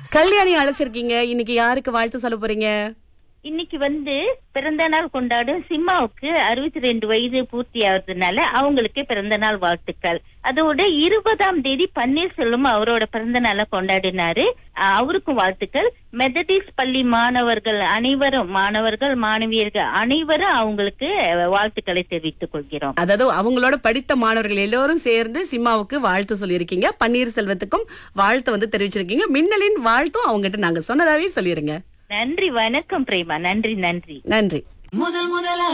கல்யாணி அழைச்சிருக்கீங்க இன்னைக்கு யாருக்கு வாழ்த்து சொல்ல போறீங்க இன்னைக்கு வந்து பிறந்த நாள் கொண்டாடும் சிம்மாவுக்கு அறுபத்தி ரெண்டு வயது பூர்த்தி ஆகுறதுனால அவங்களுக்கு பிறந்த நாள் வாழ்த்துக்கள் அதோட இருபதாம் தேதி பன்னீர்செல்வம் அவரோட பிறந்த நாளை கொண்டாடினாரு அஹ் அவருக்கும் வாழ்த்துக்கள் மெத்தடிஸ் பள்ளி மாணவர்கள் அனைவரும் மாணவர்கள் மாணவியர்கள் அனைவரும் அவங்களுக்கு அஹ், வாழ்த்துக்களை தெரிவித்துக் கொள்கிறோம் அதாவது அவங்களோட படித்த மாணவர்கள் எல்லோரும் சேர்ந்து சிம்மாவுக்கு வாழ்த்து சொல்லியிருக்கீங்க பன்னீர்செல்வத்துக்கும் வாழ்த்து வந்து தெரிவிச்சிருக்கீங்க மின்னலின் வாழ்த்தும் அவங்ககிட்ட நாங்க சொன்னதாவே சொல்லிருங்க நன்றி வணக்கம் பிரேமா நன்றி நன்றி நன்றி முதல் முதலா